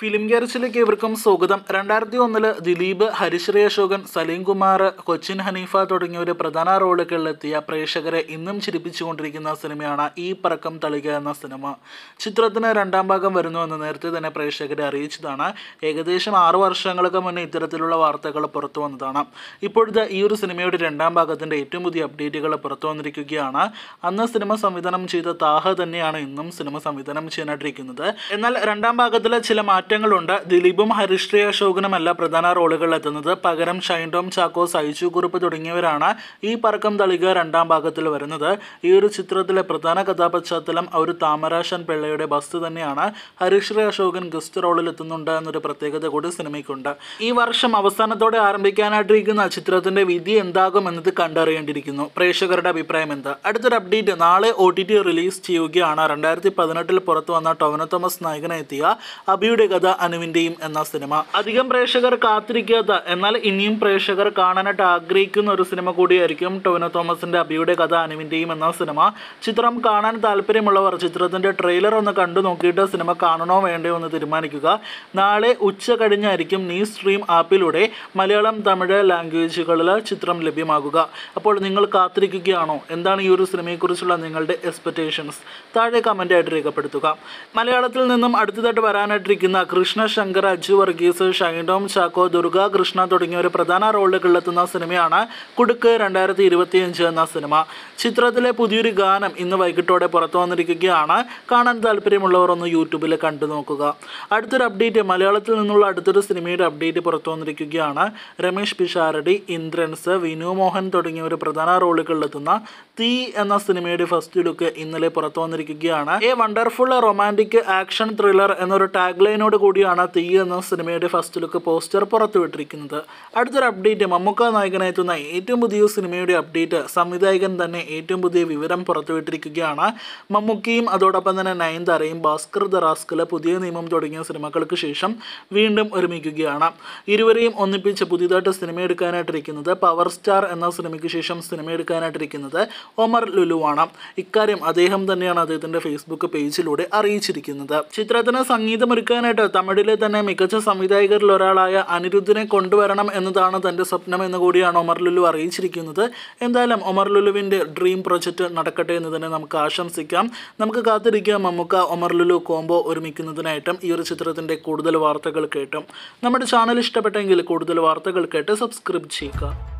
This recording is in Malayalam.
ഫിലിം ഗാരേജിലേക്ക് ഇവർക്കും സ്വാഗതം രണ്ടായിരത്തി ഒന്നില് ദിലീപ് ഹരിശ്രീ അശോകൻ സലീം കുമാർ കൊച്ചിൻ ഹനീഫ തുടങ്ങിയവർ പ്രധാന റോളുകളിലെത്തിയ പ്രേക്ഷകരെ ഇന്നും ചിരിപ്പിച്ചുകൊണ്ടിരിക്കുന്ന സിനിമയാണ് ഈ പറക്കം തളിക എന്ന സിനിമ ചിത്രത്തിന് രണ്ടാം ഭാഗം വരുന്നുവെന്ന് നേരത്തെ തന്നെ പ്രേക്ഷകരെ അറിയിച്ചതാണ് ഏകദേശം ആറു വർഷങ്ങൾക്ക് മുന്നേ ഇത്തരത്തിലുള്ള വാർത്തകൾ പുറത്തു വന്നതാണ് ഇപ്പോഴത്തെ ഈ ഒരു സിനിമയുടെ രണ്ടാം ഭാഗത്തിൻ്റെ ഏറ്റവും പുതിയ അപ്ഡേറ്റുകൾ പുറത്തു വന്നിരിക്കുകയാണ് അന്ന് സിനിമ സംവിധാനം ചെയ്ത താഹ തന്നെയാണ് ഇന്നും സിനിമ സംവിധാനം ചെയ്യാനായിട്ടിരിക്കുന്നത് എന്നാൽ രണ്ടാം ഭാഗത്തിലെ ചില മാറ്റങ്ങളുണ്ട് ദിലീപും ഹരിശ്രീ അശോകനുമല്ല പ്രധാന റോളുകളിൽ എത്തുന്നത് പകരം ഷൈൻ ടോം ചാക്കോ സൈജു കുറുപ്പ് തുടങ്ങിയവരാണ് ഈ പറക്കം തളിക രണ്ടാം ഭാഗത്തിൽ വരുന്നത് ഈ ഒരു ചിത്രത്തിലെ പ്രധാന കഥാപശ്ചാത്തലം ഒരു താമരാശൻ പിള്ളയുടെ ബസ് തന്നെയാണ് ഹരിശ്രീ അശോകൻ ഗസ്റ്റ് റോളിൽ എത്തുന്നുണ്ട് എന്നൊരു പ്രത്യേകത കൂടി സിനിമയ്ക്കുണ്ട് ഈ വർഷം അവസാനത്തോടെ ആരംഭിക്കാനായിട്ടിരിക്കുന്ന ചിത്രത്തിന്റെ വിധി എന്താകും എന്നത് കണ്ടറിയേണ്ടിയിരിക്കുന്നു പ്രേക്ഷകരുടെ അഭിപ്രായം എന്താ അടുത്തൊരു അപ്ഡേറ്റ് നാളെ ഒ ടി ടി റിലീസ് ചെയ്യുകയാണ് രണ്ടായിരത്തി പതിനെട്ടിൽ പുറത്തു വന്ന ടൊവിനോ തോമസ് നായകനെത്തിയ അബിയുടെ കഥ അനുവിൻ്റെയും എന്ന സിനിമ അധികം പ്രേക്ഷകർ കാത്തിരിക്കാത്ത എന്നാൽ ഇനിയും പ്രേക്ഷകർ കാണാനായിട്ട് ആഗ്രഹിക്കുന്ന ഒരു സിനിമ കൂടിയായിരിക്കും ടൊവിനോ തോമസിന്റെ അബിയുടെ കഥ അനുവിൻ്റെയും എന്ന സിനിമ ചിത്രം കാണാൻ താല്പര്യമുള്ളവർ ചിത്രത്തിന്റെ ട്രെയിലർ ഒന്ന് കണ്ടു നോക്കിയിട്ട് സിനിമ കാണണോ വേണ്ടയോ എന്ന് തീരുമാനിക്കുക നാളെ ഉച്ച കഴിഞ്ഞായിരിക്കും നീ സ്ട്രീം ആപ്പിലൂടെ മലയാളം തമിഴ് ലാംഗ്വേജുകളിൽ ചിത്രം ലഭ്യമാകുക അപ്പോൾ നിങ്ങൾ കാത്തിരിക്കുകയാണോ എന്താണ് ഈ ഒരു സിനിമയെക്കുറിച്ചുള്ള നിങ്ങളുടെ എക്സ്പെക്റ്റേഷൻസ് താഴെ കമൻ്റായിട്ട് രേഖപ്പെടുത്തുക മലയാളത്തിൽ നിന്നും അടുത്തതായിട്ട് വരാനായിട്ടിരിക്കുന്ന കൃഷ്ണ ശങ്കർ അജു വർഗീസ് ഷൈൻഡോം ചാക്കോ ദുർഗ കൃഷ്ണ തുടങ്ങിയവർ പ്രധാന റോളുകളിലെത്തുന്ന സിനിമയാണ് കുടുക്ക് രണ്ടായിരത്തി ഇരുപത്തിയഞ്ച് എന്ന സിനിമ ചിത്രത്തിലെ പുതിയൊരു ഗാനം ഇന്ന് വൈകിട്ടോടെ പുറത്തു വന്നിരിക്കുകയാണ് കാണാൻ താല്പര്യമുള്ളവർ ഒന്ന് യൂട്യൂബിൽ കണ്ടു നോക്കുക അടുത്തൊരു അപ്ഡേറ്റ് മലയാളത്തിൽ നിന്നുള്ള അടുത്തൊരു സിനിമയുടെ അപ്ഡേറ്റ് പുറത്തു വന്നിരിക്കുകയാണ് രമേഷ് പിഷാരടി ഇന്ദ്രൻസ് വിനു മോഹൻ തുടങ്ങിയവർ പ്രധാന റോളുകളിലെത്തുന്ന തീ എന്ന സിനിമയുടെ ഫസ്റ്റ് ലുക്ക് ഇന്നലെ പുറത്തു വന്നിരിക്കുകയാണ് a wonderful romantic action thriller എന്നൊരു ടാഗ് ലൈനോട് കൂടിയാണ് തീ എന്ന സിനിമയുടെ ഫസ്റ്റ് ലുക്ക് പോസ്റ്റർ പുറത്തുവിട്ടിരിക്കുന്നത് അടുത്തൊരു അപ്ഡേറ്റ് മമ്മൂക്ക നായകനെത്തുന്ന ഏറ്റവും പുതിയ സിനിമയുടെ അപ്ഡേറ്റ് സംവിധായകൻ തന്നെ ഏറ്റവും പുതിയ വിവരം പുറത്തുവിട്ടിരിക്കുകയാണ് മമ്മൂക്കയും അതോടൊപ്പം തന്നെ നയൻതാരയും ഭാസ്കർ ദ റാസ്കല് പുതിയ നിയമം തുടങ്ങിയ സിനിമകൾക്ക് ശേഷം വീണ്ടും ഒരുമിക്കുകയാണ് ഇരുവരെയും ഒന്നിപ്പിച്ച് പുതിയതായിട്ട് സിനിമ എടുക്കാനായിട്ടിരിക്കുന്നത് പവർ സ്റ്റാർ എന്ന സിനിമയ്ക്ക് ശേഷം സിനിമ എടുക്കാനായിട്ടിരിക്കുന്നത് ഒമർ ലുലുവാണ് ഇക്കാര്യം അദ്ദേഹം തന്നെയാണ് അദ്ദേഹത്തിൻ്റെ ഫേസ്ബുക്ക് പേജിലൂടെ അറിയിച്ചിരിക്കുന്നത് ചിത്രത്തിന് സംഗീതമൊരുക്കാനായിട്ട് തമിഴിലെ തന്നെ മികച്ച സംവിധായകരിൽ ഒരാളായ അനിരുദ്ധിനെ കൊണ്ടുവരണം എന്നതാണ് തൻ്റെ സ്വപ്നം എന്ന് കൂടിയാണ് ഒമർ ലുലു അറിയിച്ചിരിക്കുന്നത് എന്തായാലും ഒമർ ലുലുവിൻ്റെ ഡ്രീം പ്രൊജക്റ്റ് നടക്കട്ടെ എന്ന് തന്നെ നമുക്ക് ആശംസിക്കാം നമുക്ക് കാത്തിരിക്കാം മമ്മൂക്ക ഒമർ ലുലു കോംബോ ഒരുമിക്കുന്നതിനായിട്ടും ഈ ഒരു ചിത്രത്തിൻ്റെ കൂടുതൽ വാർത്തകൾ കേട്ടും നമ്മുടെ ചാനൽ ഇഷ്ടപ്പെട്ടെങ്കിൽ കൂടുതൽ വാർത്തകൾ കേട്ട് സബ്സ്ക്രൈബ് ചെയ്യുക